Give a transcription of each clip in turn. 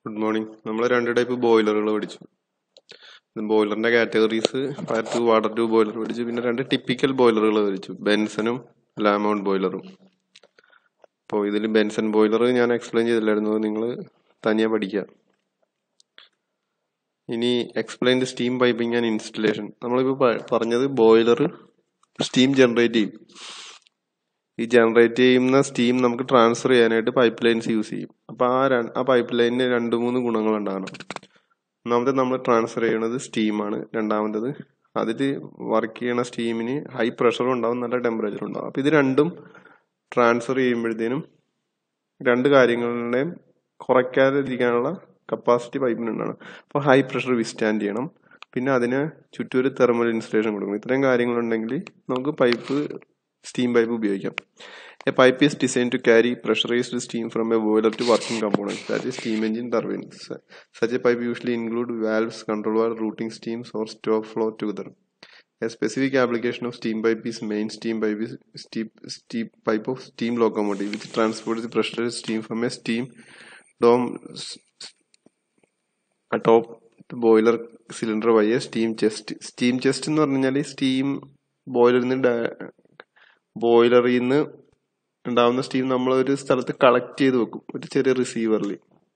Good morning നമ്മൾ രണ്ട് type ബോയിലറുകൾ പഠിച്ചു ബോയിലറിന്റെ categories fire tube water tube boiler പഠിച്ചു പിന്നെ രണ്ട് ടിപ്പിക്കൽ ബോയിലറുകൾ പഠിച്ചു ബെൻസനും ലാമൗണ്ട് ബോയിലറും അപ്പോൾ ഇതിൽ ബെൻസൺ ബോയിലർ ഞാൻ എക്സ്പ്ലെയിൻ ചെയ്തില്ലായിരുന്നു നിങ്ങൾ തനിയെ പഠിക്കുക ഇനി explain the steam piping and installation നമ്മളിപ്പോൾ പറഞ്ഞത് ബോയിലർ സ്റ്റീം ജനറേറ്റ് ചെയ്യും ഈ ജനറേറ്റ് ചെയ്യുന്ന സ്റ്റീം നമുക്ക് ട്രാൻസ്ഫർ ചെയ്യാനായിട്ട് പൈപ്പ് ലൈൻസ് യൂസ് ചെയ്യും അപ്പോൾ ആ ര- ആ പൈപ്പ് ലൈനിന് രണ്ട് മൂന്ന് ഗുണങ്ങൾ ഉണ്ടാകണം ഒന്നാമത് നമ്മൾ ട്രാൻസ്ഫർ ചെയ്യണത് സ്റ്റീമാണ് രണ്ടാമത്തത് അതിൽ വർക്ക് ചെയ്യണ സ്റ്റീമിന് ഹൈ പ്രഷറും ഉണ്ടാവും നല്ല ടെമ്പറേച്ചറും ഉണ്ടാവും അപ്പോൾ ഇത് രണ്ടും ട്രാൻസ്ഫർ ചെയ്യുമ്പോഴത്തേനും രണ്ട് കാര്യങ്ങളുടെയും കുറയ്ക്കാതിരിക്കാനുള്ള കപ്പാസിറ്റി പൈപ്പിനുണ്ടാണ് അപ്പോൾ ഹൈ പ്രഷർ വിസ്റ്റാൻഡ് ചെയ്യണം പിന്നെ അതിന് ചുറ്റും ഒരു തെർമൽ ഇൻസുലേഷൻ കൊടുക്കണം ഇത്രയും കാര്യങ്ങളുണ്ടെങ്കിൽ നമുക്ക് പൈപ്പ് സ്റ്റീം പൈപ്പ് ഉപയോഗിക്കാം a pipe is design to carry pressurised steam from a boiler to working components that is steam engine turbines such a pipe usually include valves control valve routing steams or stop flow together A specific application of steam pipe is main steam pipe is steep, steep pipe of steam locomotive which transports the pressurized steam from a steam dome s- s- atop the boiler cylinder by a steam chest. Steam chest എന്ന് പറഞ്ഞു കഴിഞ്ഞാൽ steam ബോയിലറിൽ നിന്ന് ബോയിലറിൽ നിന്ന് ഉണ്ടാവുന്ന steam നമ്മൾ ഒരു സ്ഥലത്ത് collect ചെയ്ത് വെക്കും ഒരു ചെറിയ റിസീവറിൽ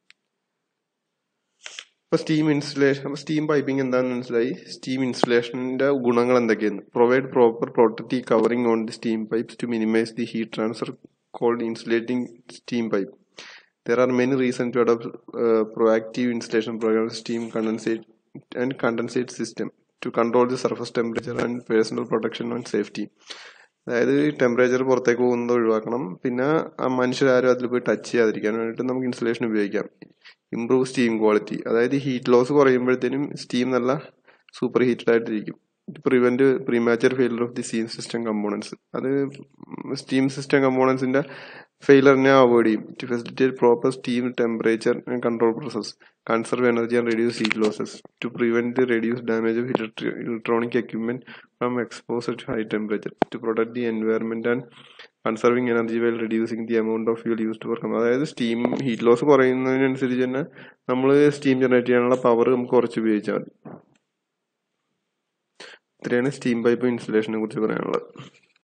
ഇപ്പൊ സ്റ്റീം ഇൻസുലേഷൻ അപ്പൊ സ്റ്റീം പൈപ്പിംഗ് എന്താണെന്ന് മനസ്സിലായി സ്റ്റീം ഇൻസുലേഷന്റെ ഗുണങ്ങൾ എന്തൊക്കെയാണ് provide proper protective covering on the steam pipes to minimise the heat transfer cold insulating steam pipe There are many reasons to adopt uh, proactive installation program steam condensate and condensate system to control the surface temperature and personal protection and safety. അതായത് temperature പുറത്തേക്ക് പോകുന്നത് ഒഴിവാക്കണം പിന്നെ ആ മനുഷ്യരാരും അതിൽ പോയി touch ചെയ്യാതിരിക്കാൻ വേണ്ടിയിട്ട് നമുക്ക് ഇൻസുലേഷൻ ഉപയോഗിക്കാം ഇംപ്രൂവ് സ്റ്റീം ക്വാളിറ്റി അതായത് ഹീറ്റ് ലോസ് കുറയുമ്പോഴത്തേനും സ്റ്റീം നല്ല സൂപ്പർ ഹീറ്റഡ് ആയിട്ടിരിക്കും prevent premature failure of the steam system components അത് സ്റ്റീം സിസ്റ്റം കമ്പോണൻസിന്റെ ഫെയിലറിനെ അവോയ്ഡ് ചെയ്യും to facilitate proper steam temperature and control process conserve energy and reduce heat losses to prevent the reduce damage of electronic equipment from exposure to high temperature to protect the environment and conserving energy well reducing the amount of fuel used for അതായത് steam heat loss കുറയുന്നതിനനുസരിച്ച് തന്നെ നമ്മൾ steam generate ചെയ്യാനുള്ള power നമുക്ക് കുറച്ച് ഉപയോഗിച്ചാൽ മതി ഇത്രയാണ് സ്റ്റീം പൈപ്പ് ഇൻസുലേഷനെ കുറിച്ച് പറയാനുള്ളത്